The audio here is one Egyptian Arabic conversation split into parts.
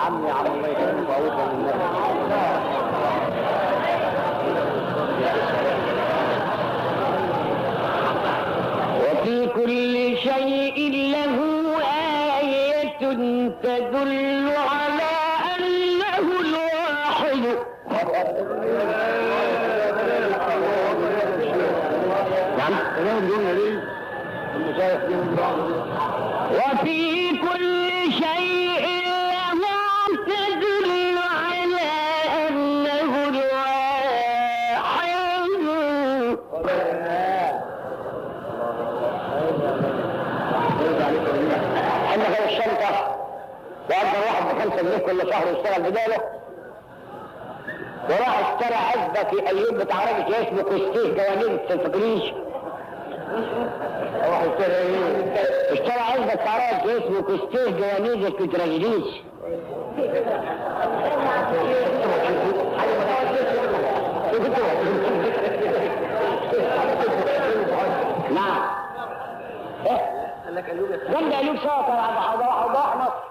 عمي يا عم الله يكرمك وعوضك بالنبي وفي كل شيء له آية تدل على أنه الواحد نعم انا الجمله دي المشايخ دي من بعض وفي كل شيء له تدل على أنه الواحد احنا كان الشنطة وأجر واحد بخمسة جنيه كل شهر يشتغل بداله وراح اشترى عزبة في أيوب بتاع راجل اسمه كوستيه جوانين التفكريش راح اشتري ايه؟ اشترى عزبة بتاع راجل اسمه كوستيه جوانين التفكريش نعم ايه قال لك قالوا لي جنب قلوب شاطر على اوضاع مصر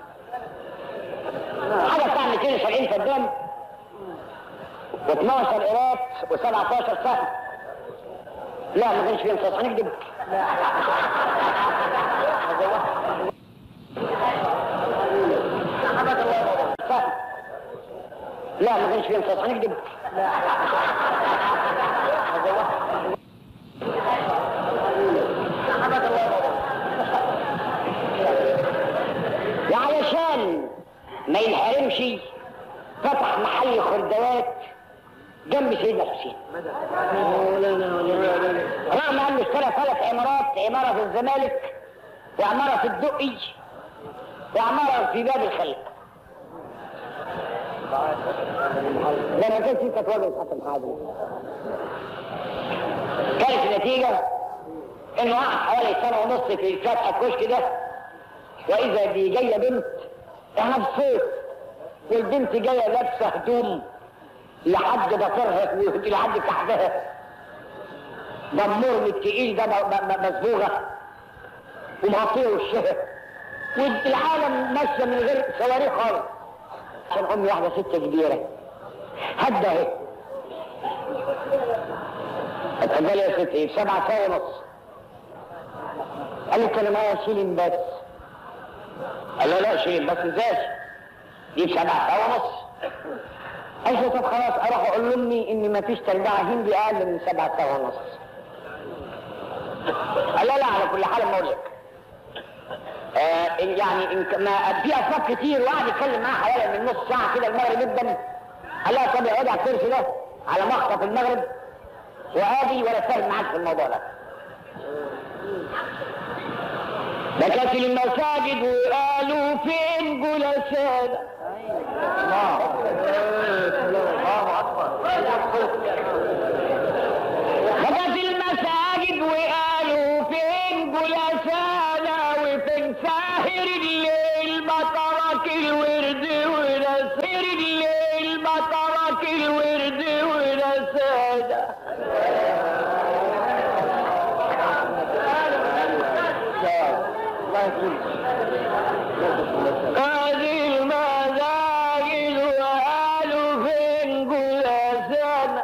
حاجه بتاع 270 فدان و12 قيراط و17 سهم لا ما كانش فيه انصاص هنكذب سهم لا ما كانش فيه انصاص هنكذب وعلشان ما ينحرمش فتح محل خردوات جنب سيدنا الحسين رغم انه اشترى ثلاث عمارات عماره في الزمالك وعماره في الدقي وعماره في باب الخلق ده ما كانش انت تواجه حسن حاجه كانت النتيجه انه قعد حوالي سنه ونص في فتح الكشك ده واذا دي جايه بنت احنا في الصيف والبنت جايه لابسه هدوم لحد ضفرها لحد كعبها دمور التقيل ده م- م- مصبوغه ومغطيه وشها والعالم ماشيه من غير صواريخ خالص عشان امي واحده ست كبيره هدى اهي اتفضلي يا ستي بسبعة ساعة ونص قالت انا معايا شيلين بس قال له لا شيلين بس ازاي دي بسبعة ساعة ونص قالت له طب خلاص اروح اقول لامي ان ما فيش تربية هندي اقل من سبعة ساعة ونص قال لا لا على كل حال ما اقول لك آه إن- يعني إن ك- ما في افراد كتير وقعد يتكلم معاها حوالي من نص ساعه كده المغرب جدا قال لها طب اقعدي على الكرسي ده على مخطف المغرب وادي ولا اتكلم معاك في الموضوع ده بكت المساجد وقالوا فين جلسانا بكت المساجد وقالوا فين جلسانا وفين ساهر الليل مطرك الورد ونسير الليل مطرك الورد ونسانا هذه المساجد وقالوا فين جلسانا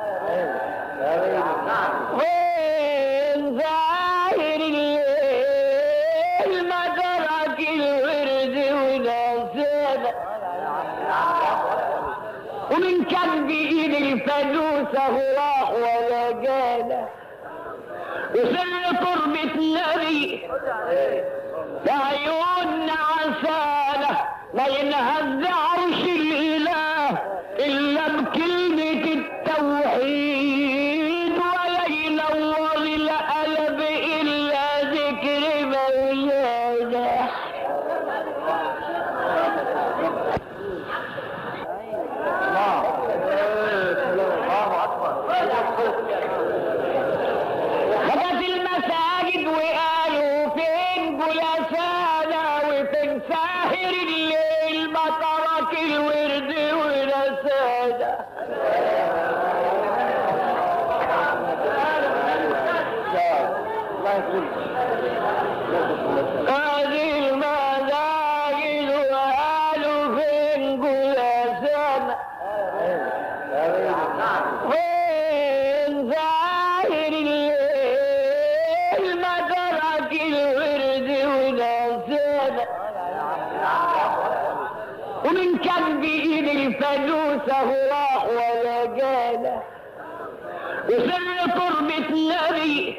وين ظاهر الليل ما ترك الورد ونسانا ومن كان بإيد الفانوسة راح ولا جانا وسر تربة نبي بعيون عسالة ما ينهز عرش الإله إلا بكلمة التوحيد ولا ينور القلب إلا ذكر مولانا بكت المساجد وقالوا فين جلسانا وفين ساهر الليل ما ترك الورد ونسانا هذه المساجد وقالوا فين ومن كان بإيد الفلوس راح ولا جاله وسر تربة نبي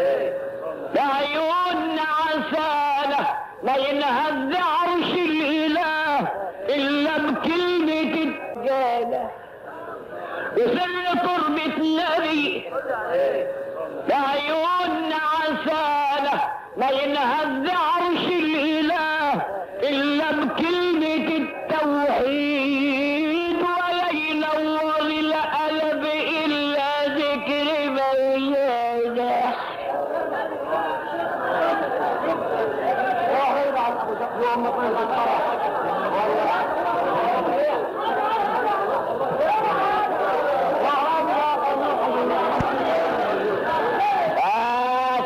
بعيون عسالة ما ينهز عرش الإله إلا بكلمة الجالة وسر تربة نبي بعيون عسالة ما ينهز عرش الإله إلا بكلمة التوحيد ولا ينور القلب إلا ذكر مولانا بس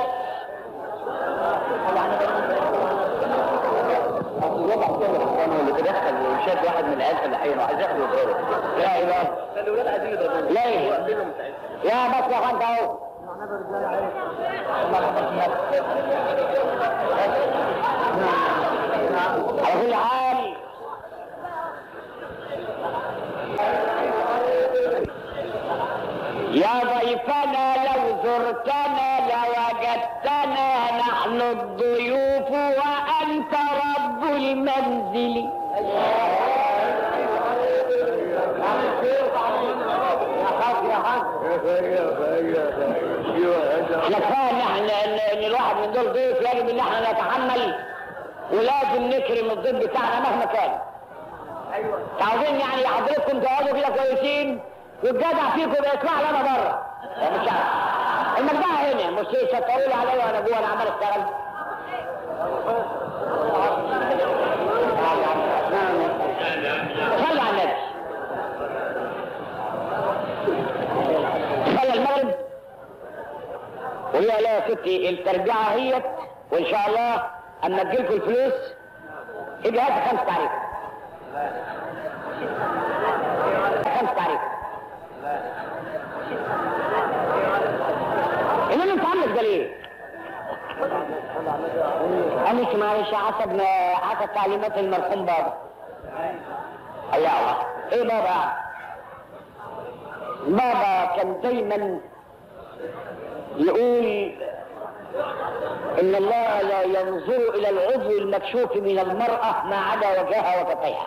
اللي تدخل وشاد واحد من العيال فلاحين وعايز ياخده ويضربه لا إله فالاولاد عايزين يضربوه ليه؟ واقفين لهم ساعتها يا بس يا خالد اهو على كل حال يا ضيفنا لو زرتنا لوجدتنا نحن الضيوف وأنت رب المنزل احنا كفايه ان احنا ان إن الواحد من دول ضيف يجب ان احنا نتحمل ولازم نكرم الضيف بتاعنا مهما كان. ايوه. عاوزين يعني حضرتكم تقعدوا كده كويسين والجدع فيكم بيطلع لنا بره. مش عارف. المجدع هنا مش يشطروا لي عليا وانا جوه انا عمال اشتغل. صلي على النبي. صلى المغرب وهي لا يا ستي الترجعة هي وإن شاء الله أما تجيلكم الفلوس يبقى هات خمس تعريف خمس تعريف إنما أنت عامل ده ليه؟ أنا معلش حسب ما حسب تعليمات المرحوم بابا الله الله إيه بابا؟ بابا كان دايما يقول ان الله لا ينظر الى العضو المكشوف من المرأة ما عدا وجهها وكفيها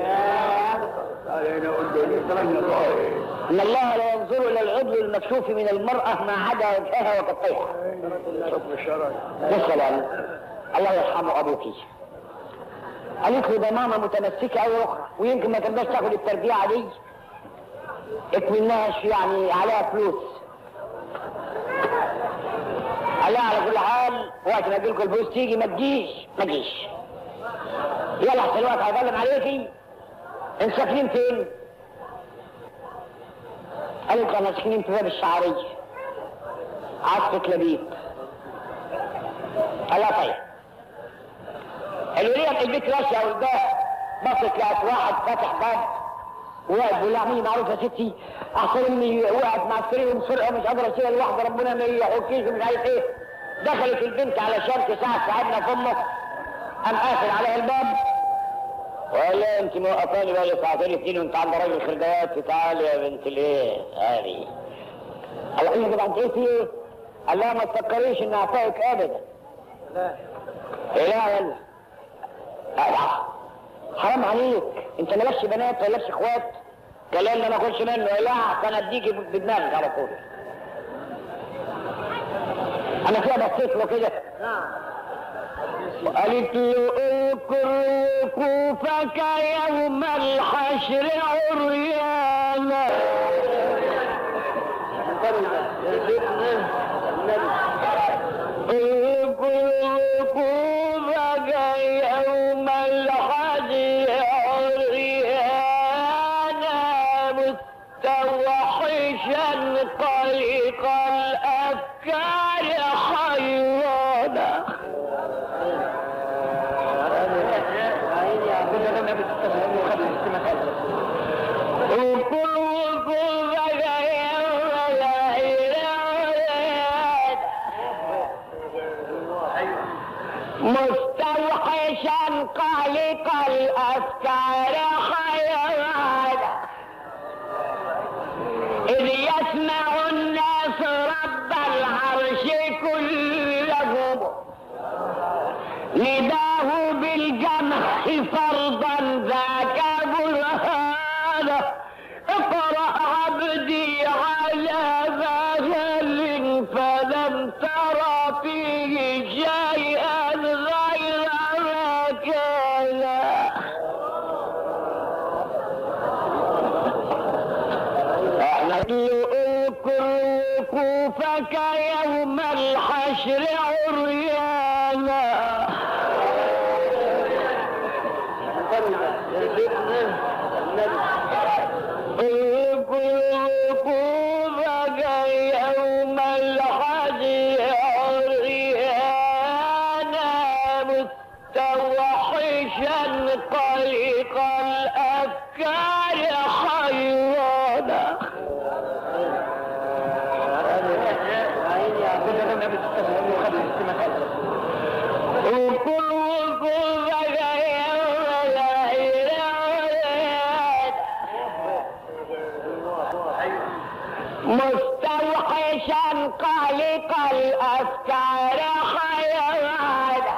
علينا قلت لي سلام الله ان الله لا ينظر الى العضو المكشوف من المرأة ما عدا وجهها وكفيها حكم الشرع والسلام الله يرحمه ابوكي قالت له ده ماما متمسكة أوي أخرى ويمكن ما تقدرش تاخد التربية دي اكملناش يعني عليها فلوس قال لها على كل حال وقت ما تجيلكوا الفلوس تيجي ما تجيش ما تجيش يلا احسن الوقت هيظلم عليكي انت ساكنين فين؟ قالت انا ساكنين في باب الشعرية عصفة لبيب قال لها طيب الولية في البيت ماشية والباب بصت لقت واحد فاتح باب وقعد بيقول لها اعملي معروف يا ستي احسن امي وقعت مع السرير ومسرقه مش قادره اشيلها لوحدها ربنا ما يحكيش ومش عارف ايه دخلت البنت علشان تساعد صاحبنا في امه قام قافل عليها الباب وقال لها انت موقفاني بقى لي ساعتين اتنين وانت عند راجل خردوات تعالي يا بنت الايه هذه قال لها يا جدع انت ايه في ايه؟ قال لها ما تفكريش اني اعطيك ابدا لا لا ولا لا حرام عليك انت مالكش بنات مالكش اخوات كلام ما اخش منه لا احسن اديكي بدماغك على طول انا كده بصيت له كده قالت له اذكر وقوفك يوم الحشر عريانا اذكر وقوفك يوم الحشر عريانا مستوحشا قلق الافكار حيرانا وكل وقوفك يوم العيران مستوحشا قلق الافكار ربك يوم الحشر عريانا وقوفك يوم الحشر عريانا مستوحشا قلق الأفكار حيرانا وكل وقوفك يوم الحشر عريانا مستوحشا قلق الأفكار حيرانا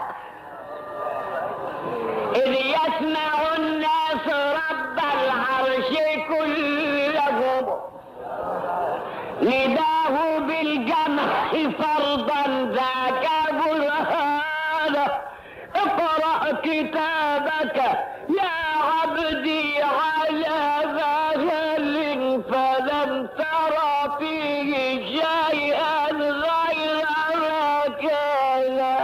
إذ يسمع الناس رب العرش كلهم نداه بالجمع فرضا ذاك برهان اقرأ كتابك يا عبدي على مهل فلم تر فيه شيئا غير ما كان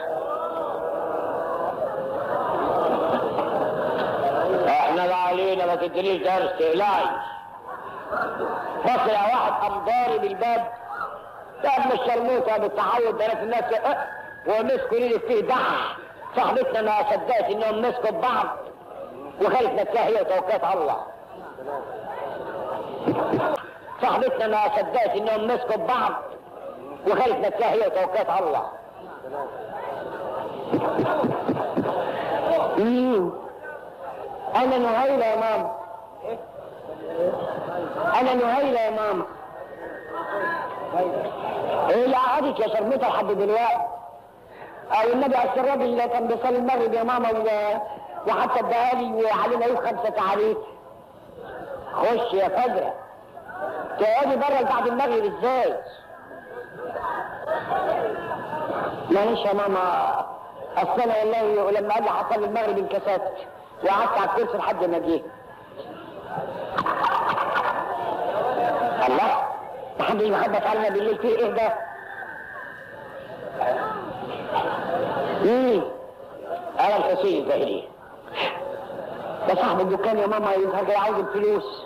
احنا اللي علينا ما تدريش درس تقلعش بص يا واحد قام ضارب الباب باب مش شرموطه بالتعود ده في الناس اه ومسكوا ليلة فيه دح صاحبتنا ما صدقت انهم مسكوا ببعض وخلت نفسها هي وتوكلت على الله صاحبتنا ما صدقت انهم مسكوا ببعض وخلت نفسها هي وتوكلت على الله مم. انا نهيلة يا ماما انا نهيلة يا ماما ايه اللي قعدت يا شرموطة لحد دلوقتي او النبي عليه الراجل اللي كان بيصلي المغرب يا ماما و... وحتى اداها لي وعلينا يوم خمسة تعريف خش يا فجرة تقعدي بره بعد المغرب ازاي معلش يا ماما اصل انا والله لما قال لي حصل المغرب انكسرت وقعدت على الكرسي لحد ما جه الله محدش بيخبط علينا بالليل في ايه ده؟ مين؟ انا الحسين الزهري ده صاحب الدكان يا ماما يظهر جاي عاوز الفلوس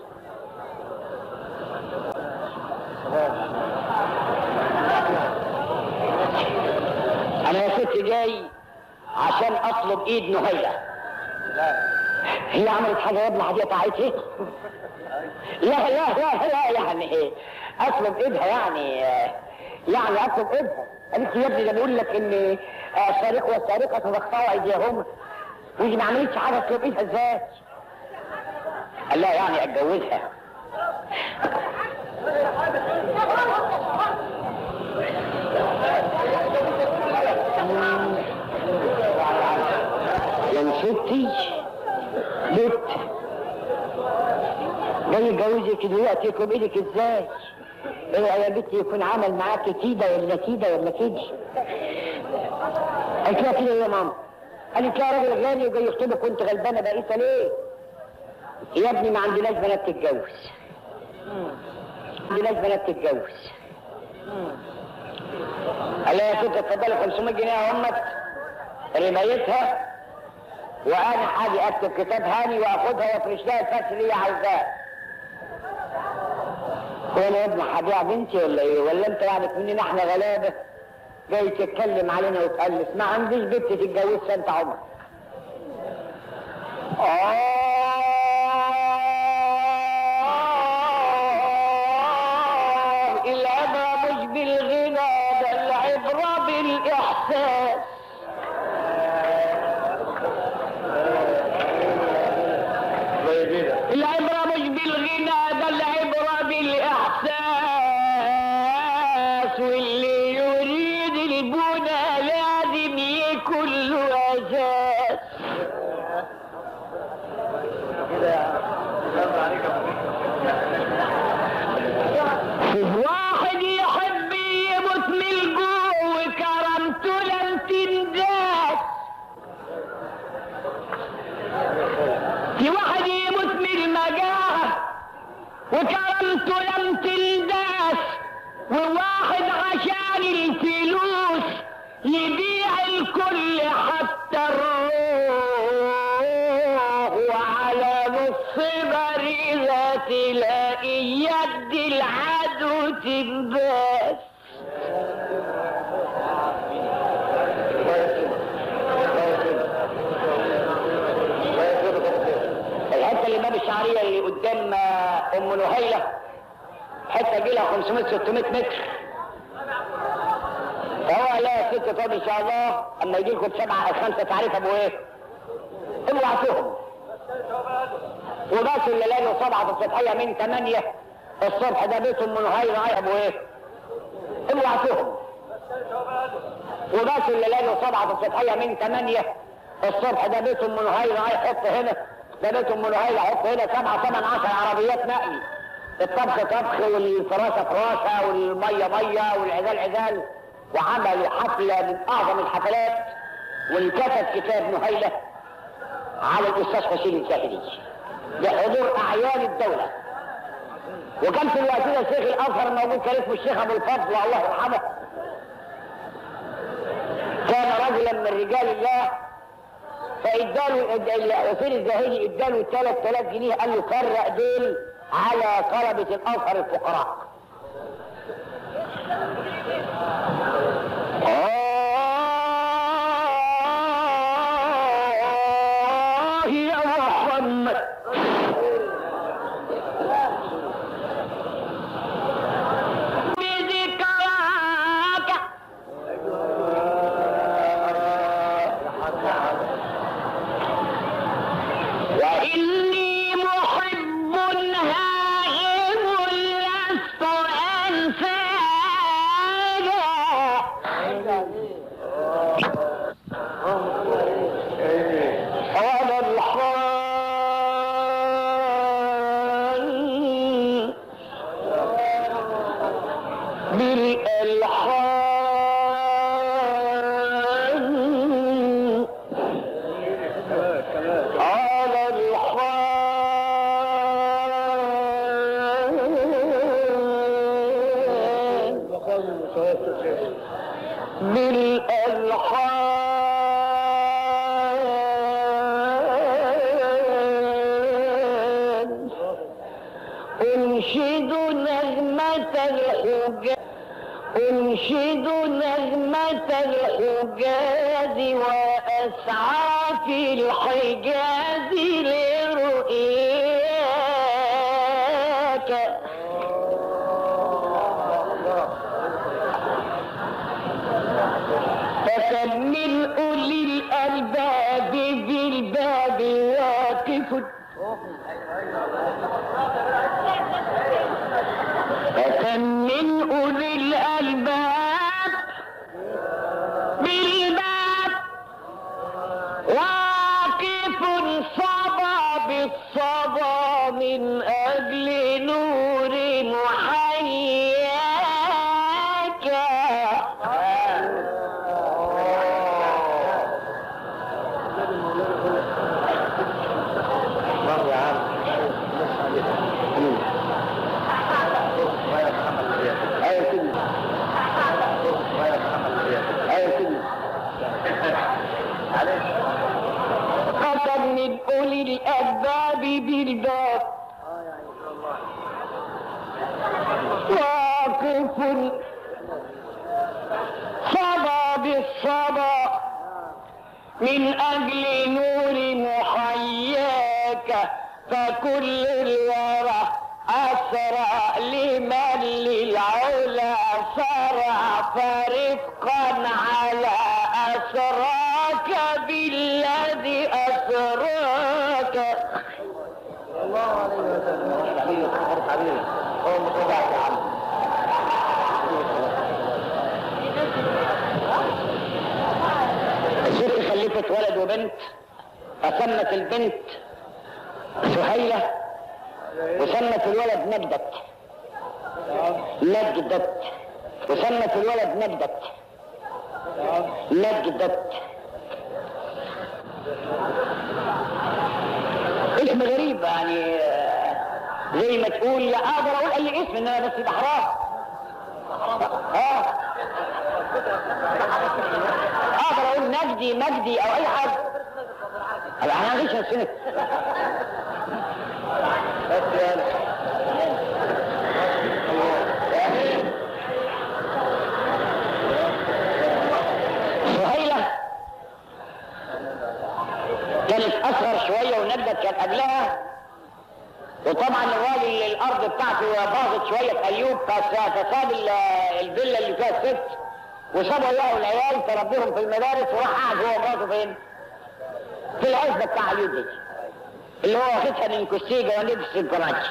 انا يا ست جاي عشان اطلب ايد نهيله هي عملت حاجه يا ابني حاجه بتاعتي لا لا لا لا يعني ايه اطلب ايدها يعني يعني اطلب ايدها قالت لي يا ابني ده بيقول لك ان السارق والسارقه فاقطعوا ايديهم ودي ما عملتش حاجه اطلب ايدها ازاي؟ قال لا يعني اتجوزها يا ستي بنت جاي يتجوزك دلوقتي يكون بايدك ازاي؟ ايه يا بنتي يكون عمل معاك كده ولا كده ولا كده؟ قالت لها كده يا ماما قالت لها راجل غني وجاي يخطبك وانت غلبانه بقيتها ليه؟ يا ابني ما عندناش بنات تتجوز ما عندناش بنات تتجوز قال لها يا ست اتفضلي 500 جنيه يا امك رمايتها وانا حاجي اكتب كتاب هاني واخدها وافرش لها الفرش اللي هي عاوزاه وانا يا ابني هبيع بنتي ولا ايه ولا انت يعني مننا احنا غلابه جاي تتكلم علينا وتقلس ما عنديش بنت تتجوزها انت عمرك آه العبرة مش بالغنى ده العبرة بالإحساس العبرة مش بالغنى ده العبرة بالإحساس واللي يريد البنى لازم يكون له أساس واحد يحب يموت من الجوع وكرمته لم تنداس في واحد يموت من المجاعة وكرمته لم تنداس وواحد عشان الفلوس يبيع الكل حتى الروح وعلى نص بريدة تلاقي يد العدو تنباس الحته اللي باب الشعريه اللي قدام آه، ام نهيله حته دي لها 500 600 متر فهو لا يا ست طب ان شاء الله اما يجي لكم سبعه خمسه تعريف ابو ايه؟ ابعتوهم وبس اللي لقوا صبعه في الصبحيه من 8 الصبح ده بيت ام نهيله رايح ابو ايه؟ ابعتوهم وبس اللي لقوا صبعه في الصبحيه من 8 الصبح ده بيت ام نهيله رايح حط هنا ده بيت ام نهيله حط هنا سبعه ثمان عشر عربيات نقل الطبخ طبخ والفراشة فراشة والمية مية والعزال عزال وعملوا حفلة من أعظم الحفلات وانكتب كتاب نهيلة على الأستاذ حسين الزاهدي بحضور أعيان الدولة وكان في الوقت ده الشيخ الأزهر موجود كان اسمه الشيخ أبو الفضل الله يرحمه كان رجلا من رجال الله فاداله حسين الزاهدي اداله 3000 جنيه قال له فرق دول على طلبة الأزهر الفقراء آه يا محمد بذكراك وإني محب هائم لست أنساك على الحال بالألحان على الحال بالألحان أنشد نغمة الحجاز أنشد نغمة الحجاز وأسعى في الحجاز لرؤياك فكم من أولي الألباب بالباب واقف فكم من أولي الألباب بالباب واقف صبا بالصبا من أجل نور محياك أيوة كده أيوة كده فكم من أولي الألباب بالباب واقف صبا بالصبا من أجل نور محياك فكل الورى أسرع لمن للعلا سرع فرفقا على أسراك بالذي أسراك حبيبي حبيبي هو متابع يا عم الست خلفت ولد وبنت فسمت البنت سهيلة وسمت الولد نجدت نجدت وسمت الولد نجدت نجدت اسم غريب يعني آه، زي ما تقول لا اقدر اقول اي اسم انما بس يبقى حرام اه اقدر اقول مجدي مجدي او اي حاجه انا انا مش هسنك بس يا سهيلة كانت اصغر شوية ونجدت كان قبلها وطبعا الراجل اللي الارض بتاعته باظت شوية في ايوب فس- فساب ال- الفيلا اللي فيها الست وسابوا اياه والعيال تربيهم في المدارس وراح قعد هو ومراته فين؟ في العزبة بتاع ايوب دي اللي هو واخدها من كوستيجا ونجس الكراتش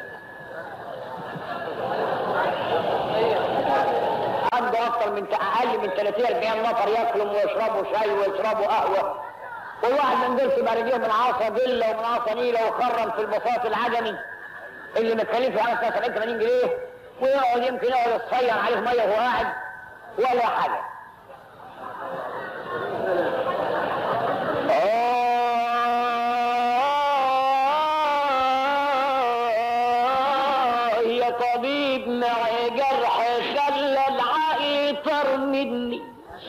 عنده اكتر من اقل من 30 40 نفر ياكلوا ويشربوا شاي ويشربوا قهوه والواحد من دول تبقى رجليهم من عصا جله ومن عصا نيله وخرم في البساط العجمي اللي متكلفه على 70 80 جنيه ويقعد يمكن يقعد يصير عليه ميه وهو قاعد ولا حاجه آه يا طبيب مع جرح خلى العقل طر مني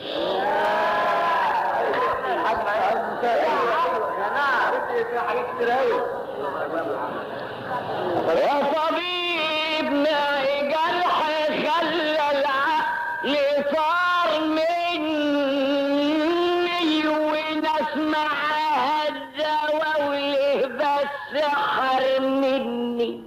يا طبيب مع جرح خلى العقل طار مني وناس معاها الدواء وليه بس حر مني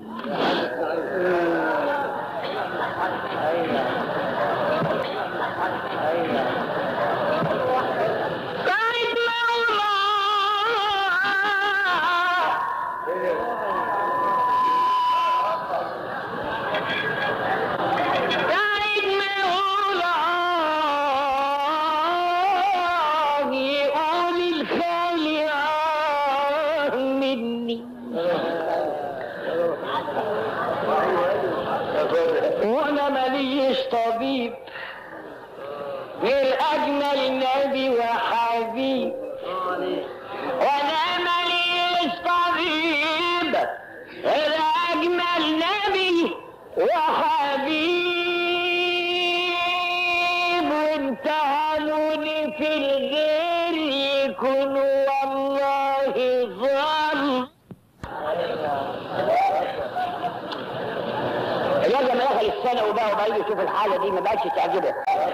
بعد موضوع بعد موضوع يقول الخالي آه مني وانا ماليش طبيب غير اجمل نبي وحبيب وانا ماليش طبيب غير اجمل نبي وحبيب وانت عنوني في الغير يكون والله ظلم الواد لما دخل السنة وبقى وبقى يجي يشوف الحالة دي ما بقتش تعجبه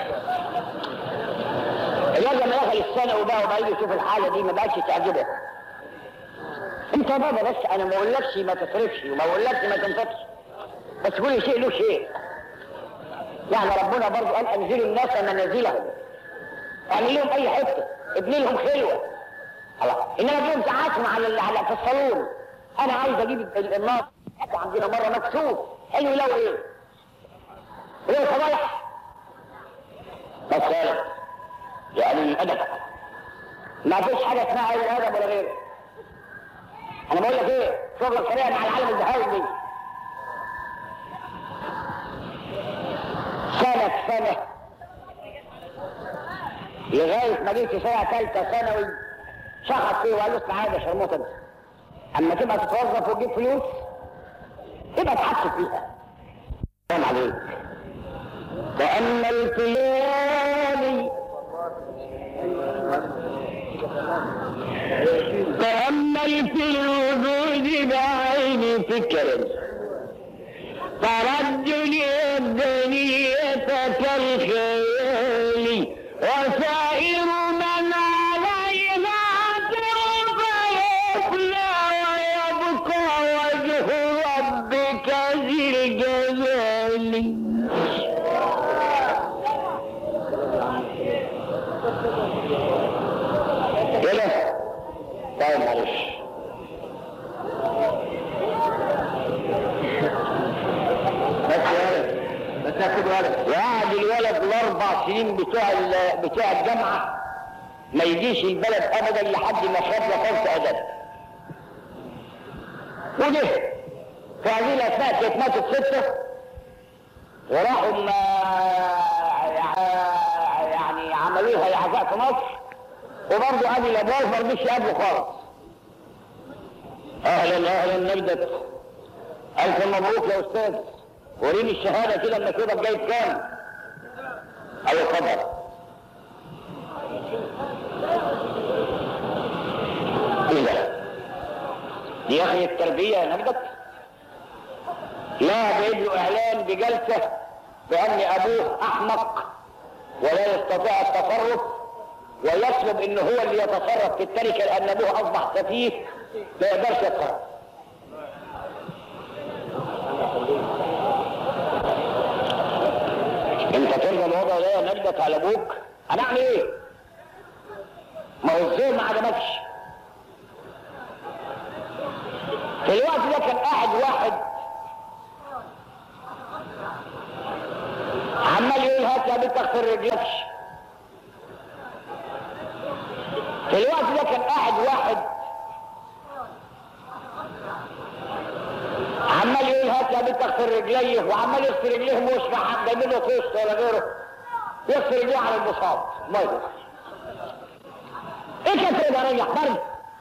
الواد لما دخل السنة وبقى وبقى يجي يشوف الحالة دي ما بقتش تعجبه انت يا بابا بس انا ما اقولكش ما تصرفش وما اقولكش ما تنفقش بس كل شيء له شيء يعني ربنا برضو قال انزلوا الناس منازلهم اعمل لهم اي حته ابني لهم خلوه خلاص انما تجيهم تعاسم على ال- على في الصالون انا عايز اجيب ال- النار حتى عندنا مره مكسور حلو لو ايه ايه صباح بس يا يعني الادب ما فيش حاجه اسمها اي ادب ولا غيره انا بقول لك ايه شغلك سريع مع العالم الزهاوي دي سنة سنة لغاية ما جيت سنة ثالثة ثانوي شخص فيه وقال له اسمع يا شرموطة انت اما تبقى تتوظف وتجيب فلوس تبقى تحسب فيها سلام عليك تأمل في ليالي تأمل في الوجود بعين فكر ترجل الدنيا كالخيال وسائر من عليها سوف يفنى ويبقى وجه ربك ذي الجلال كده طيب معلش بس يا ولد بس ياخد ولد وقعد الولد الاربع سنين بتوع ال- بتوع الجامعه ما يجيش البلد ابدا لحد ما خد له فرصه ادب وجه في هذه الاثناء كانت ماتت سته وراحوا ما- يعني عملوا لها اعزاء في مصر وبرضه ابي الابواب ما رضيش يقابله خالص اهلا اهلا نجدت الف مبروك يا استاذ وريني الشهاده كده انك كده جايب كام ايوه اتفضل ايه ده؟ دي يا اخي التربيه نجدت لا جايب له اعلان بجلسه بان ابوه احمق ولا يستطيع التصرف ويطلب ان هو اللي يتصرف في التركه لان ابوه اصبح سفيه ما يقدرش يتصرف انت ترجع الوضع ده يا نجدت على ابوك هنعمل ايه؟ ما هو ازاي ما عجبكش في الوقت ده كان قاعد واحد عمال يقول هات يا بنت اغفر رجلكش في الوقت ده كان قاعد واحد عمال يقول هات يا بنت اغفر رجليه وعمال يغسل رجليه مش راح جايبين له طوست ولا غيره يغسل رجليه على البساط ما يقدر ايه كتر ده راجع برد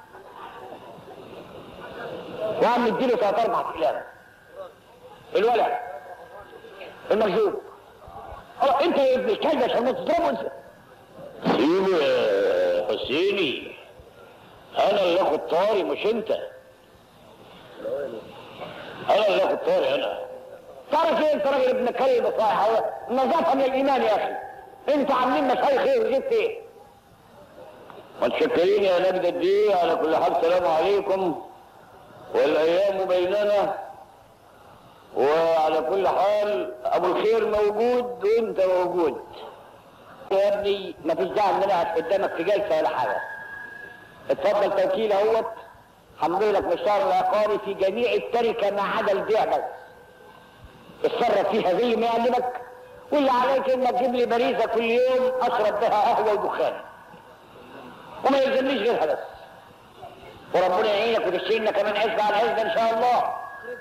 وعم يديله ثلاث اربع كلام الولد المجذوب اه انت يا ابن الكلب عشان ما تضربه انت سيبه يا حسيني انا اللي اخد طاري مش انت انا اللي اخد طاري انا تعرف ايه انت راجل ابن كلب صحيح هو النظافه من الايمان يا اخي انتوا عاملين مشايخ ايه وجبت ايه متشكرين يا نجد الدين على كل حال السلام عليكم والايام بيننا وعلى كل حال ابو الخير موجود وانت موجود يا ابني ما فيش داعي ان انا أقف قدامك في جلسه ولا حاجه اتفضل توكيل اهوت همضي لك مشوار العقاري في جميع التركه ما عدا البيع بس اتصرف فيها زي ما يعلمك واللي عليك انك تجيب لي باريزه كل يوم اشرب بها قهوه ودخان وما يلزمنيش غيرها بس وربنا يعينك وتشيلنا كمان عزة على عزة ان شاء الله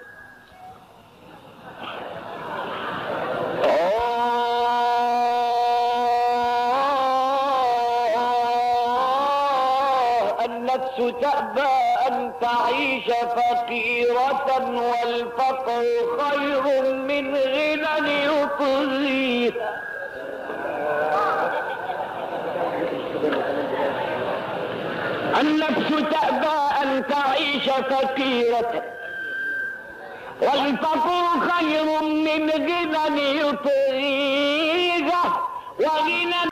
آه، النفس تأبى أن تعيش فقيرة والفقر خير من غنى يطغيها النفس تأبى أن تعيش فقيرة والفقر خير من غنى يطغيها وغنى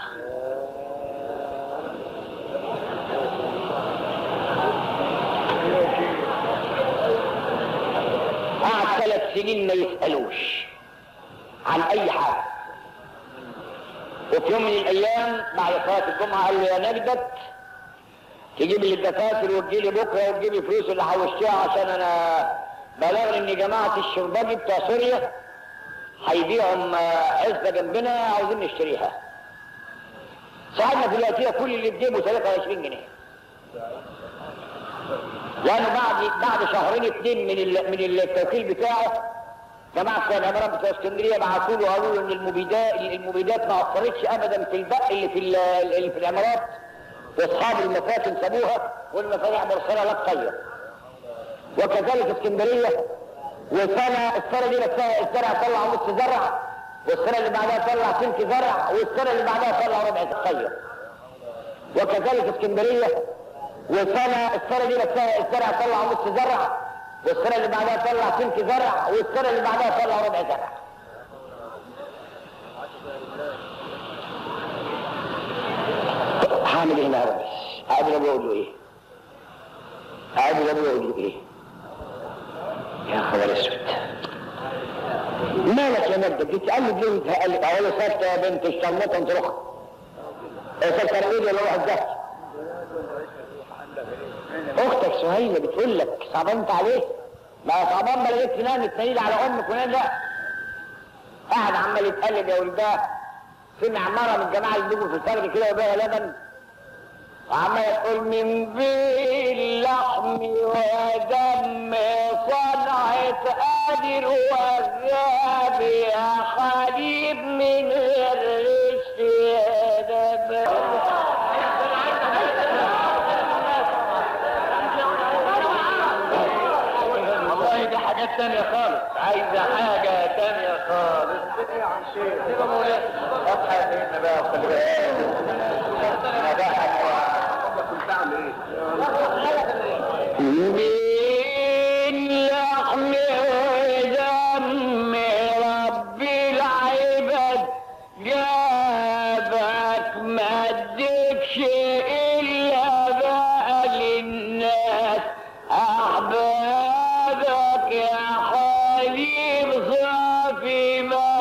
قعد ثلاث سنين ما يسألوش عن أي حاجة وفي يوم من الأيام بعد صلاة الجمعة قال له يا نجدت تجيب لي الدفاتر وتجي لي بكره وتجيب لي فلوس اللي حوشتها عشان انا بلغني ان جماعه الشرباجي بتوع سوريا هيبيعهم عزه جنبنا عاوزين نشتريها. صاحبنا في الوقتيه كل اللي في جيبه 23 جنيه. لانه بعد بعد شهرين اثنين من ال- من التوكيل بتاعه جماعه بتوع العمارات بتوع اسكندريه بعثوا له قالوا له ان المبيدات المبيدات ما اثرتش ابدا في البق اللي في ال- اللي في العمارات واصحاب المفاتن سابوها والمفاتيح مرسله لا تطير وكذلك اسكندريه وسنه السنه دي نفسها الزرع طلع نص زرع والسنه اللي بعدها طلع سلك زرع والسنه اللي بعدها طلع ربع تطير وكذلك اسكندريه وسنه السنه دي نفسها الزرع طلع نص زرع والسنه اللي بعدها طلع سلك زرع والسنه اللي بعدها طلع ربع زرع هعمل ايه النهارده بس؟ هقابل ابوه اقول له ايه؟ هقابل ابوه اقول له ايه؟ يا خبر اسود مالك يا مجد بتتقلب ليه بتقلب اقول ساكته يا بنت الشرموطه انت روحها ساكته ايدي ولا واحد ضغط اختك سهيله بتقول لك صعبان انت عليه ما صعبان ما لقيت تنام تنيل على امك ونام لا قاعد عمال يتقلب يا ولداه سمع مرة من الجماعة اللي بيجوا في الفرد كده وبيها لبن وعمال يقول من بين لحم ودم صنعة قادر وغاب يا حبيب من الرشد يا دم والله دي حاجات حاجات تانية خالص عايزة حاجة تانية خالص ايه يا عم شيخ سيبها مولانا اصحى يا سيدنا بقى وخلي بالك انا بقى كنت اعمل ايه من لحم ودم رب العباد جابك ما اديكش الا بقى للناس احبابك يا حليم صافي ما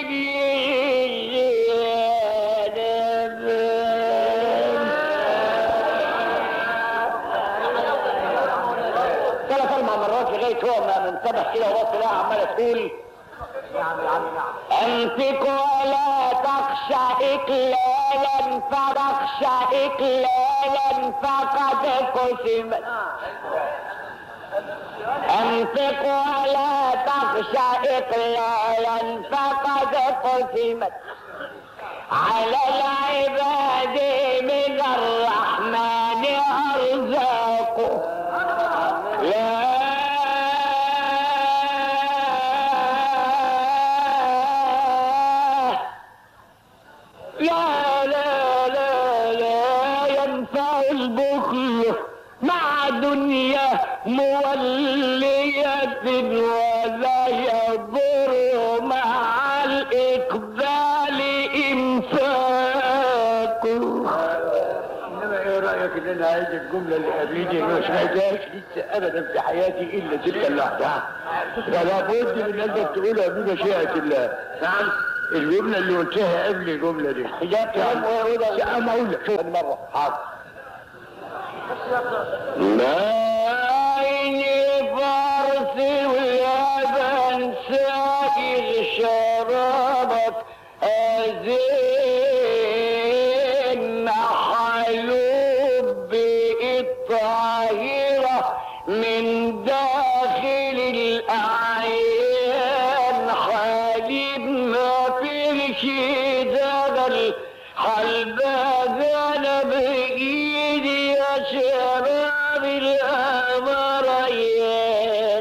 ثلاث اربع مرات لغايه هو ما منتبه كده وبص لها عماله تقول امسك ولا تخشى اكلالا فتخشى اكلالا فقد قسمت امسك ولا تخشى اكلالا فقد قسمت على العباد من الرحمن ارزاق لا لا لا لا لا ينفع البخل مع دنيا مولية ولا يضر مع الإقبال إنفاق انما ايه رايك ان انا عايز الجمله اللي قبليني ما سمعتهاش لسه ابدا في حياتي الا تلك اللحظه فلا بد من انك تقولها بمشيئه الله نعم الجمله اللي قلتها قبل الجمله دي حجاب كلام ويقول اما اقول لك شوف مره حاضر عيني فرس واليابان سائل شرابك أزين حلوب بالطاهرة من داخل الأعيان حليب ما فيش دغل حلبة أنا بإيدي يا شباب الأمر يا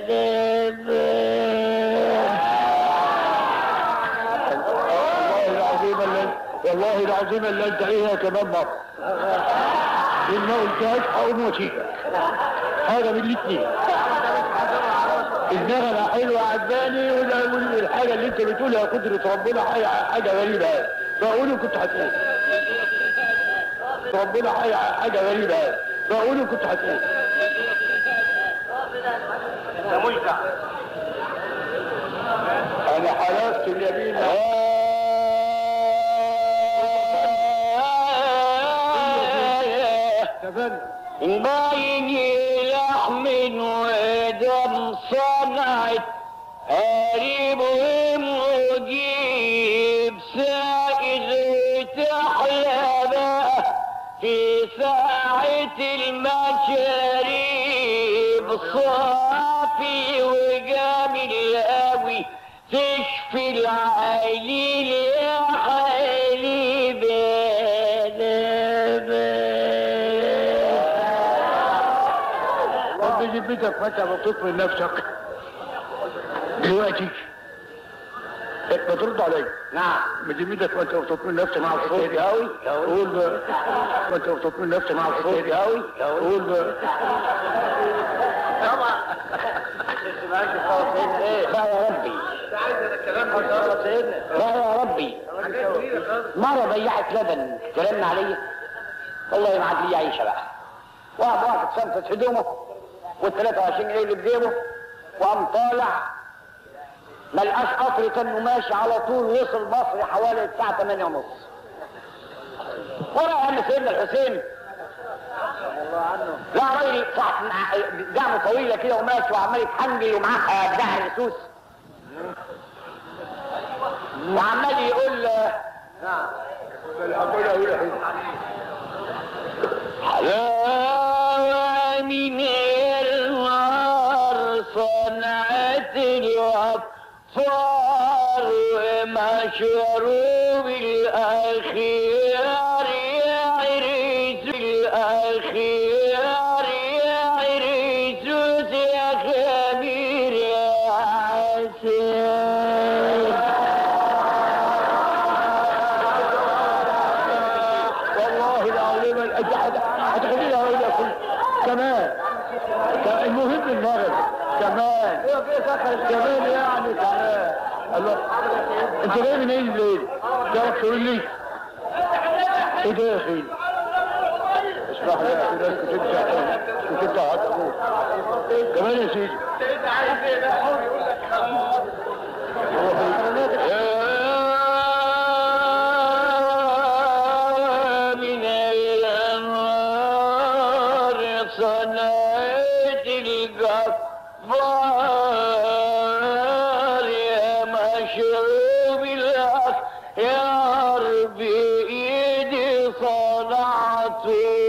والله العظيم اللي والله العظيم اللي انت ايه كمان مره ان ما قلتهاش هقوم واشيكك حاجه من الاثنين النغمة حلوة عجباني ولا- والحاجة اللي انت بتقولها قدرة ربنا حاجة حاجة غريبة يعني. فأقوله كنت هتقول ربنا حاجة حاجة غريبة يعني. فأقوله كنت هتقول يا ملكة أنا حلفت اليمين تفن باين لحم ودم صنعت قريب ومجيب سائل وتحلى بقى في ساعة المشاريب صافي وجامل قوي تشفي العليل يا حليب رب جبتك فانت مبسوط من نفسك دلوقتي انت بترد عليا نعم بجبتك وانت مبسوط من نفسك مع مبسوط أوي، أوي. قول بقى وانت مبسوط من نفسك مع مبسوط أوي، أوي. قول بقى لا يا ربي لا يا ربي مرة ضيعت لبن ترن عليا والله ما عاد لي عيشة بقى واحد واحد صنفت هدومه وال 23 جنيه اللي في جيبه وقام طالع ما لقاش قطر كانه ماشي على طول وصل مصر حوالي الساعة 8 ونص ورا يا عم سيدنا الحسين لا راجل صح دعمه طويله كده وماشي وعمال يتحنجل ومعاه بتاع الرسوس وعمال يقول حلاوة من النار صنعت الأطفال ومشروب الأخيار يا عريس الأخيار يا عريس يا خبير يا كمان يعني كمان الله انت جاي من ايه الليل؟ تعرف تقول لي؟ ايه ده يا اخي؟ اسمح لي يا اخي ده كنت انت كنت انت قعدت ابوك كمان يا سيدي يا من الأنوار صنعت الجبار يا مشروب الأخيار بإيدي صنعت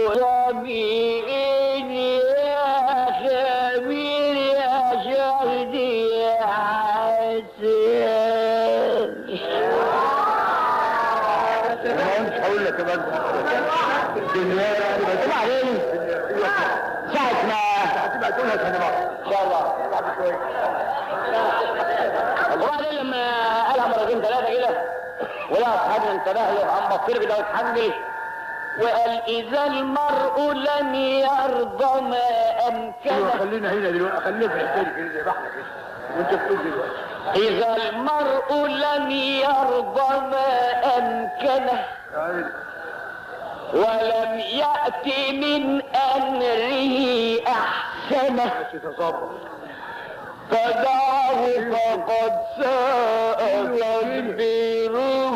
بإيدي يا خبير يا شهدي يا حسين مش هقول لك كمان وبعدين ساعة ما هتبقى تقولها ثاني مرة ان شاء الله وبعدين لما قالها مرتين ثلاثة كده ولا اصحابنا انتبه له قام بصير كده واتحنجل وقال اذا المرء لم يرضى ما ايوه امكنه خلينا هنا دلوقتي خلينا في الحكايه كده زي ما احنا كده وانت بتقول دلوقتي اذا المرء لم يرضى ما امكنه يعني ولم يأت من امره احسنه بس تصبر فدعه فقد ساء تدبيره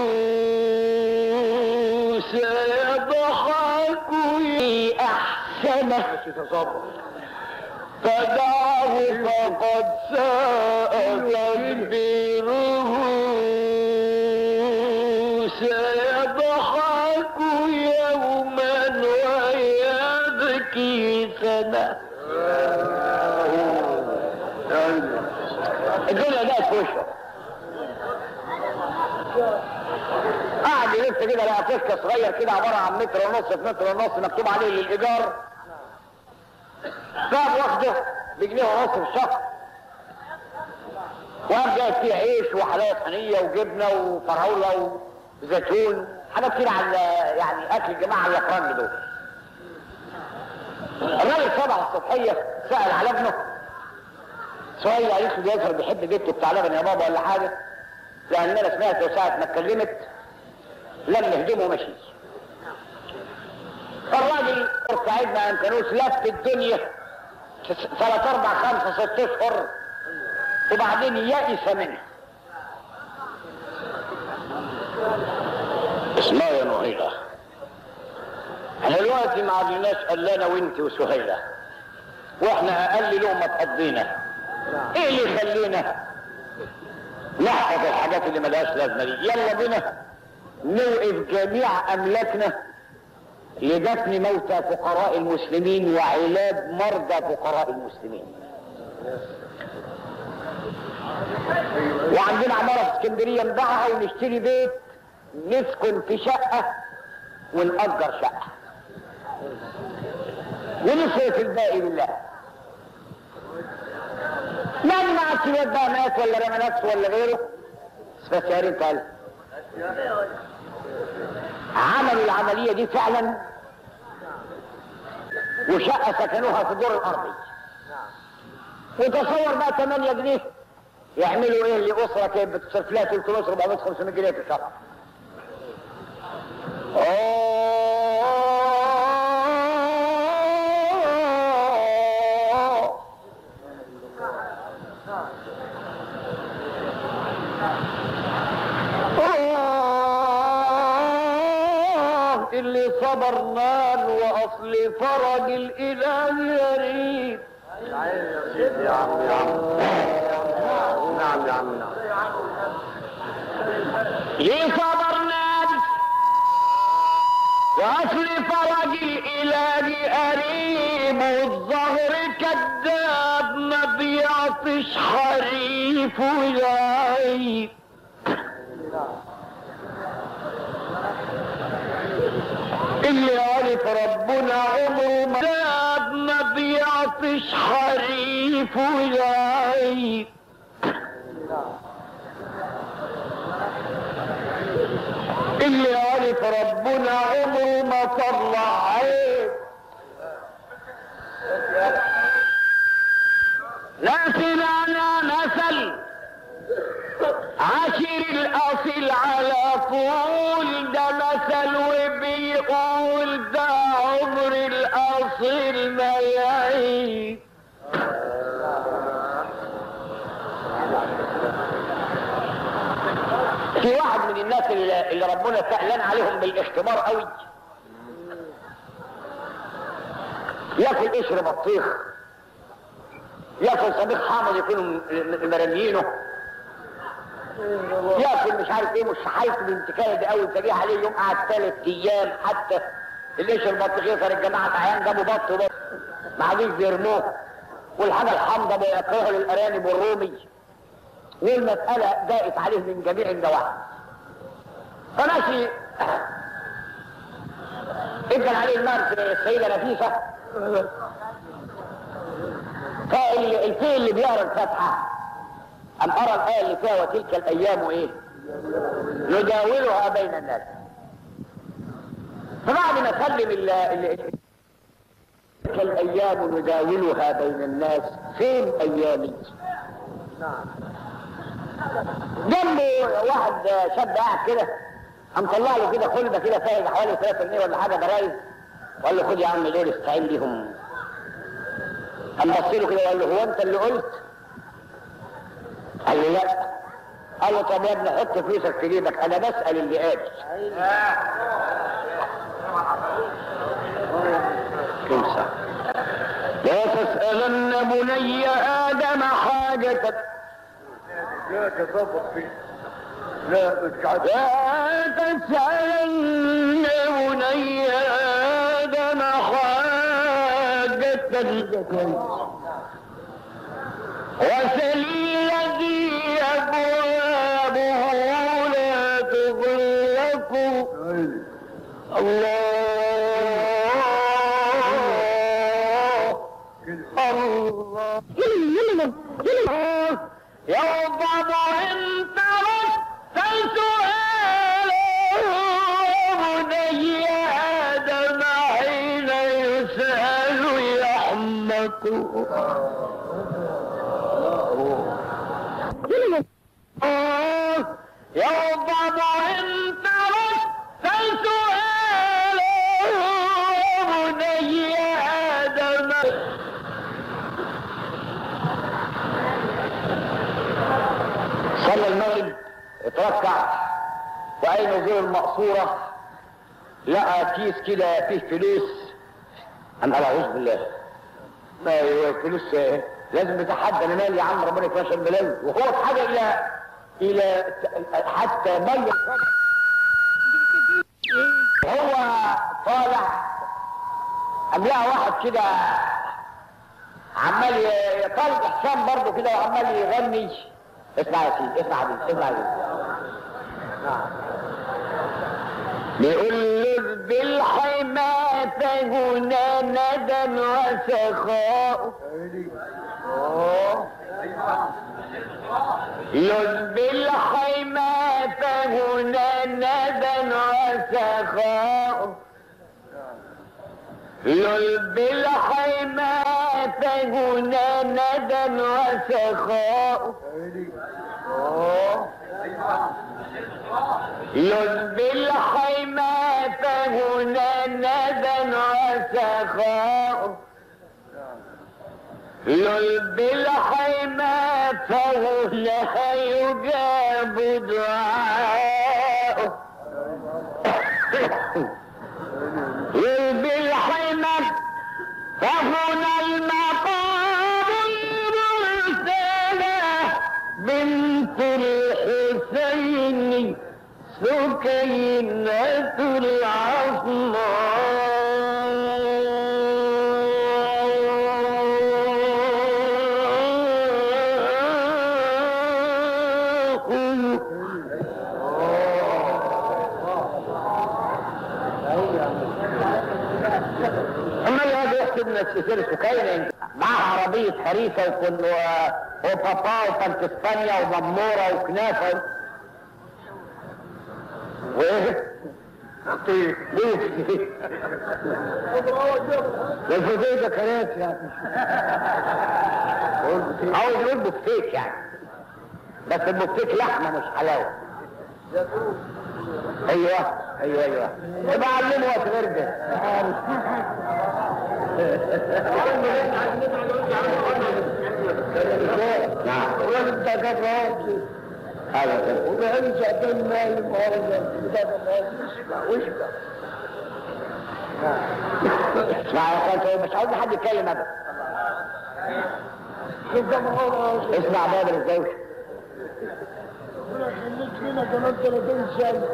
سيضحك أحسنه بس تصبر فدعه فقد ساء تدبيره سيضحك يوما ويبكي سنه يعني الدنيا جت في وشه قعد يلف كده لقى كشك صغير كده عباره عن متر ونص في متر ونص مكتوب عليه للايجار فقام واخده بجنيه ونص في الشهر وقام جايب فيه عيش وحلاوه طحينيه وجبنه وفراوله وزيتون حاجات كده على يعني اكل الجماعه الافرنج دول الراجل صبح الصبحيه سال على ابنه شوية قالت له جاسر بيحب بنته بتاع لبن يا بابا ولا حاجة لأن أنا سمعت ساعة ما اتكلمت لم هدومه ومشي الراجل سعيد ما يمكنوش لف الدنيا ثلاث أربع خمسة ست أشهر وبعدين يئس منها اسمها يا نهيلة احنا دلوقتي ما عدناش الا انا وانت وسهيلة واحنا اقل لقمة تقضينا ايه اللي يخلينا نحفظ الحاجات اللي ملهاش لازمه دي يلا بينا نوقف جميع املاكنا لدفن موتى فقراء المسلمين وعلاج مرضى فقراء المسلمين وعندنا عمارة في اسكندرية نبيعها ونشتري بيت نسكن في شقة ونأجر شقة ونصرف الباقي بالله يعني ما عادش الواد بقى مات ولا رمى نفسه ولا غيره بس يا ريت قال عملوا العمليه دي فعلا وشقه سكنوها في الدور الارضي وتصور بقى 8 جنيه يعملوا ايه لاسره كانت بتصرف لها 300 400 500 جنيه في الشهر أوه. آه اللي صبر نال واصل فرج الاله يريد يا عم يا عم نعم يا عم نعم ليه صبر نال واصل فرج الاله قريب والظهر كذاب ما بيعطش حريف ويعيب اللي عرف ربنا عمره ما داب ما بيعطش حريف ويعيب اللي عرف ربنا عمره ما طلع عيب لكن انا مثل عاشر الاصل على طول ده مثل وبيقول ده عمر الاصل ما يعيش في واحد من الناس اللي اللي ربنا سألان عليهم بالاختبار قوي ياكل قشر بطيخ ياكل صديق حامض يكونوا م- م- مرميينه ياكل مش عارف ايه مش حالته الانتكايه دي قوي تلاقيه عليه يوم قعد ثلاث ايام حتى القشر البطيخ يصير الجماعه عيان جابوا بط وبط ما عادوش بيرموه والحاجه الحامضه بياكلها للارانب والرومي والمسألة جاءت عليه من جميع النواحي فماشي ادى عليه النار في السيدة نفيسة فالفيل اللي بيقرا الفاتحة أم أرى الآية اللي فيها وتلك الأيام إيه؟ نداولها بين الناس فبعد ما سلم ال- ال- تلك الأيام نداولها بين الناس فين أيامي؟ جنبه واحد شاب قاعد كده قام طلع له كده خلبه كده فيها حوالي 3 جنيه ولا حاجه ضرايب وقال له خد يا عم دول استعين بيهم قام بص له كده وقال له هو انت اللي قلت؟ قال له لا قال له طب يا ابني حط فلوسك في جيبك انا بسال اللي قال خمسة لا تسألن بني آدم حاجة لا تظبط فيه لا بتقعد لا تسألن بني آدم حاجة وسل الذي أبوابه لا تغلق الله الله يغضب إن تركت سؤاله بني آدم حين يسأل يحمق يغضب إن تركت سؤاله بني آدم صلى المغرب اتركع وأي نزول المقصورة لقى كيس كده فيه فلوس أم قال أعوذ بالله ما هو فلوس ايه لازم يتحدى انا مالي يا عم ربنا يكرمك الملايين وهو في حاجه الى الى حتى مي هو طالع قام لقى واحد كده عمال ي- يطلع حسام برضه كده وعمال يغني اسمع يا سيدي اسمع يا سيدي اسمع يا سيدي بيقول له بالحماة هنا ندى وسخاء يد بالحماة هنا ندى وسخاء يد بالحماة هنا ندى وسخاء يد بالحماة هنا ندى وسخاء يلب الحماة فهنا يجاب دعاء يلب الحماة فهنا المقام المرسلة بنت الحسين سكينة العصماء اما اللي هذا يحسب من السيسير سكينة معها عربية حريفة وكن و- وبابا وفانتسبانيا وممورة وكنافة وايه بفتيك بفتيك البفتيك ده كراسي يعني عاوز يقول بفتيك يعني بس البفتيك لحمه مش حلاوه ايوه ايوه ايوه يبقى علمه وقت غير ده نعم ولازم تاكل راسي هذا كده. وبعدين ساعتين مال المهرجان كتاب الله يسمع ويشبع اسمع يا اخوان مش عاوز حد يتكلم ابدا شوف ده مهارة اسمع بابل الزوج ربنا يخليك فينا كمان 30 سنة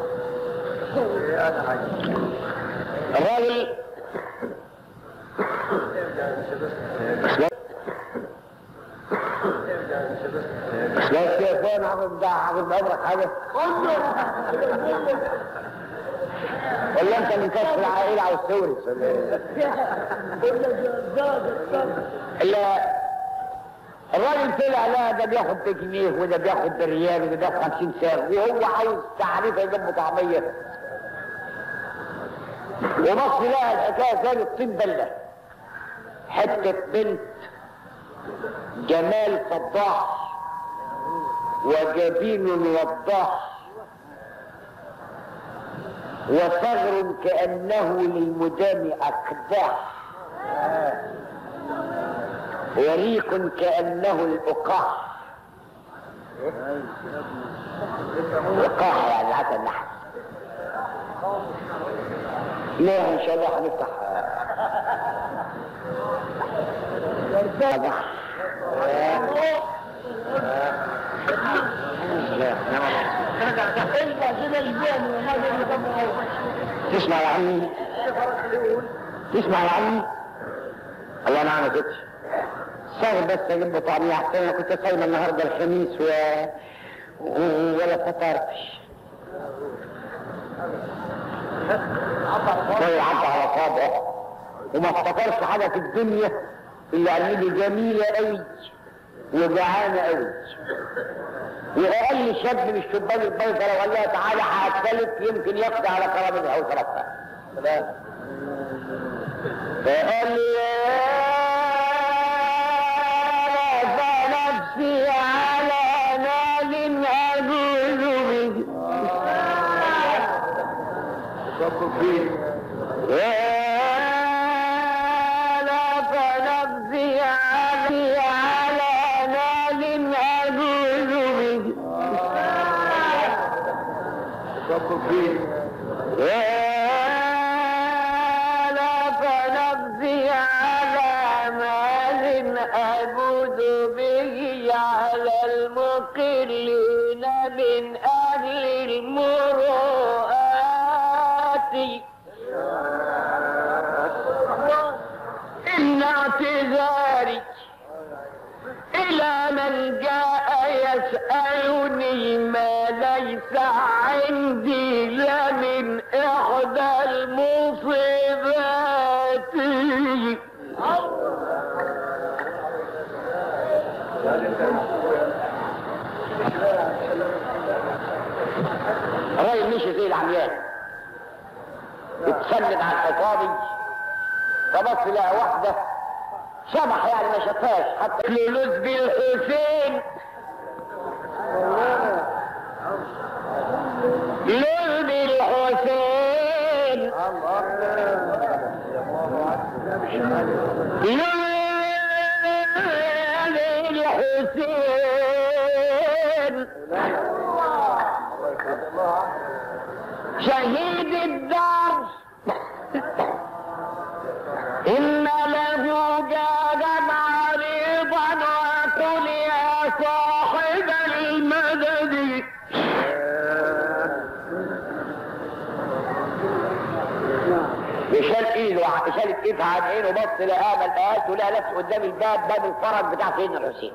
الراجل بس يا اخوان حافظ ده حافظ عمرك حاجه ولا انت من كشف العائله او السوري ال- الراجل طلع لا ده بياخد بجنيه وده بياخد بريال وده بياخد 50 سعر وهو عاوز تعريفه يجيب طعميه وبص لها الحكايه كانت طين بله حته بنت جمال فضاح وجبين وضاح وثغر كأنه للمدام أقداح وريق كأنه الأقاح الأقاح يعني العسل النحل لا إن شاء الله هنفتح آه، تسمع يا عمي تسمع يا عمي الله انا ما كنتش صار بس اجيب طعمية احسن انا كنت صايمه النهارده الخميس و... و... ولا فطرتش طيب عض على صابعه وما افتكرش حاجه في الدنيا الا قال لي جميله قوي وجعانه قوي واقل شاب من الشبان البيضاء لو قال لها تعالى هاكلك يمكن يقضي على كرامتها او شرفها فقال لي يا نفسي على نال اجوز به لك نفسي علي على نال أجوز به لك نفسي على مال أجوز به على المقلين من أهل المروءات إن اعتذاري إلى من جاء يسألني ما ليس عندي لمن إحدى المصيبات الراجل مشي زي العميان اتسند على الحصابي فبص لقى واحدة شبح يعني ما شافهاش حتى لولوز بالحسين لولوز بالحسين لولوز بالحسين شهيد الدار إن له جادا عريضا وقل يا صاحب المدد يشال ايده شالت ايدها عن عينه بص لقاها ما لقاهاش ولقى نفسه قدام الباب باب الفرج بتاع سيدنا الحسين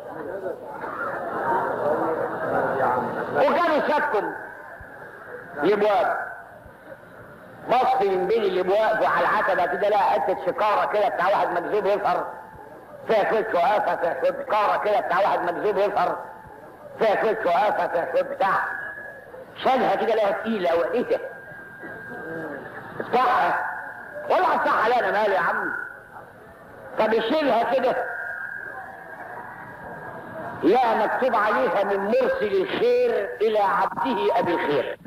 وكانوا سكن الابواب بص من بين الابواب وعلى العتبه كده لقى حته شكاره كده بتاع واحد مجذوب يظهر فيها شويه شقافه فيها شويه شكاره كده بتاع واحد مجذوب يظهر فيها شويه شقافه فيها شويه بتاع شالها كده لقاها تقيله قوي ايه ده؟ افتحها ولا افتحها لا انا مالي يا عم طب يشيلها كده لا مكتوب عليها من مرسل الخير الى عبده ابي الخير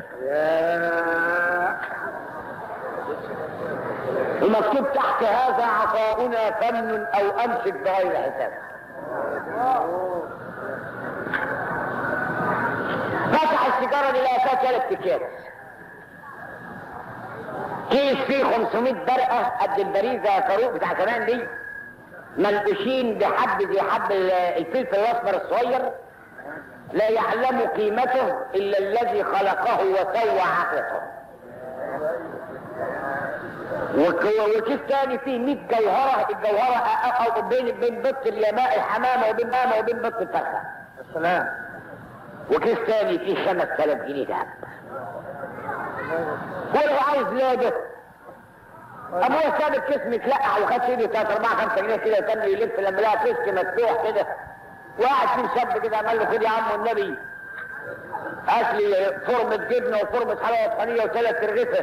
ومكتوب تحت هذا عطاؤنا فمن او امسك بغير حساب فتح السيجاره دي لقى فيها ثلاث اكياس كيس فيه 500 برقه قد البريزه يا فاروق بتاع زمان دي منقوشين بحب زي حب الفلفل الاصفر الصغير لا يعلم قيمته الا الذي خلقه وسوى عقلته وك- وكيس تاني فيه 100 جوهره الجوهره أ- أ- بين بين بط اليماء الحمامه وبين مامه وبين بط الفرخه السلام وكيس تاني فيه 5000 جنيه دهب هو عايز لا ده ابويا ساب الكيس متلقع وخد في ايده 3 4 5 جنيه كده وكان يلف لما لقى كيس مفتوح كده وقعد فيه شاب كده عمل له خد يا عم والنبي هات لي فورمة جبنة وفورمة حلاوة طحينية وثلاث رغيفة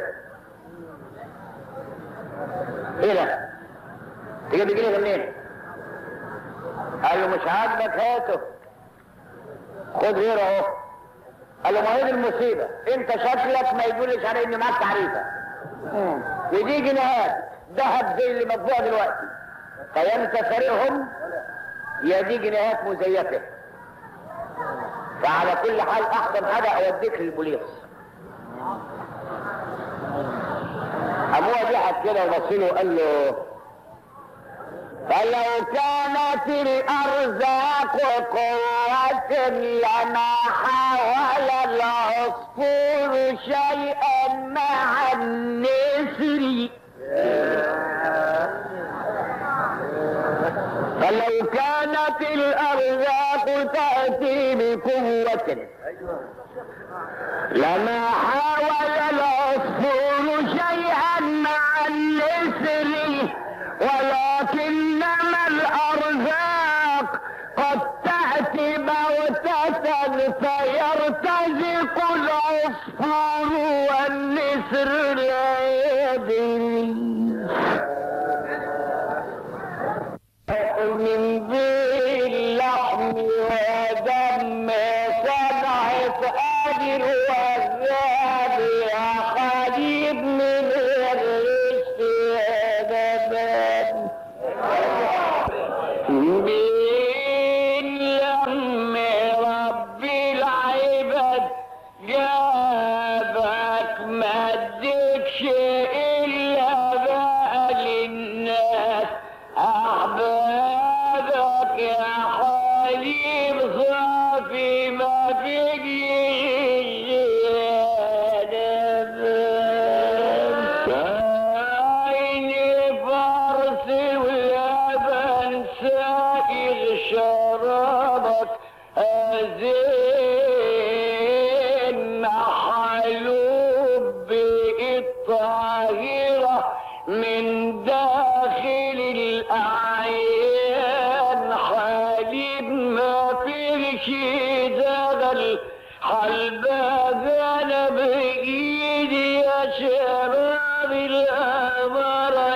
ايه ده؟ تجيب جنيه ده منين؟ قال له مش عاجبك هاته خد غيره اهو قال له ما هي دي المصيبة انت شكلك ما يدلش على ان معاك تعريفة ودي جنيهات ذهب زي اللي مطبوع دلوقتي فيا انت سارقهم يا دي جنيهات مزيفة فعلى كل حال احسن حاجة اوديك للبوليس ابوها ضحك كده وبص له وقال له فلو كانت الارزاق قوة لما حاول العصفور شيئا مع النسر فلو كانت الارزاق تأتي بقوة لما حاول العصفور شيئا مع النسر ولكنما الارزاق قد تأتي موتة فيرتزق العصفور والنسر لا يدري من ذي اللحم ودم صنعت أجر والذاب يا خالد من الرزق أبدا باللم رب العباد جابك ما ادكش الا بقى للناس احبابك يا حليم صافي ما عيني فرس ولبن سائغ شرابك أزين حلوب بالطاهرة من داخل الأعيان حليب ما فيش دغل حلبة انا بايدي يا شباب الامارة